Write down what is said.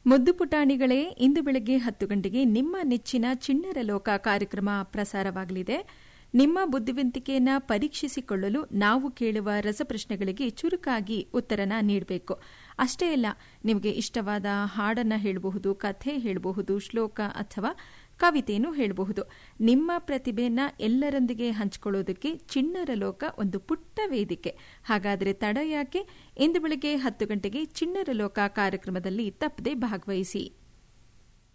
ಮುದ್ದು ಪುಟಾಣಿಗಳೇ ಇಂದು ಬೆಳಗ್ಗೆ ಹತ್ತು ಗಂಟೆಗೆ ನಿಮ್ಮ ನೆಚ್ಚಿನ ಚಿಣ್ಣರ ಲೋಕ ಕಾರ್ಯಕ್ರಮ ಪ್ರಸಾರವಾಗಲಿದೆ ನಿಮ್ಮ ಬುದ್ಧಿವಂತಿಕೆಯನ್ನ ಪರೀಕ್ಷಿಸಿಕೊಳ್ಳಲು ನಾವು ಕೇಳುವ ರಸಪ್ರಶ್ನೆಗಳಿಗೆ ಚುರುಕಾಗಿ ಉತ್ತರನ ನೀಡಬೇಕು ಅಷ್ಟೇ ಅಲ್ಲ ನಿಮಗೆ ಇಷ್ಟವಾದ ಹಾಡನ್ನ ಹೇಳಬಹುದು ಕಥೆ ಹೇಳಬಹುದು ಶ್ಲೋಕ ಅಥವಾ ಕವಿತೆಯನ್ನು ಹೇಳಬಹುದು ನಿಮ್ಮ ಪ್ರತಿಭೆಯನ್ನ ಎಲ್ಲರೊಂದಿಗೆ ಹಂಚಿಕೊಳ್ಳೋದಕ್ಕೆ ಚಿಣ್ಣರ ಲೋಕ ಒಂದು ಪುಟ್ಟ ವೇದಿಕೆ ಹಾಗಾದರೆ ತಡ ಯಾಕೆ ಇಂದು ಬೆಳಗ್ಗೆ ಹತ್ತು ಗಂಟೆಗೆ ಚಿಣ್ಣರ ಲೋಕ ಕಾರ್ಯಕ್ರಮದಲ್ಲಿ ತಪ್ಪದೆ ಭಾಗವಹಿಸಿ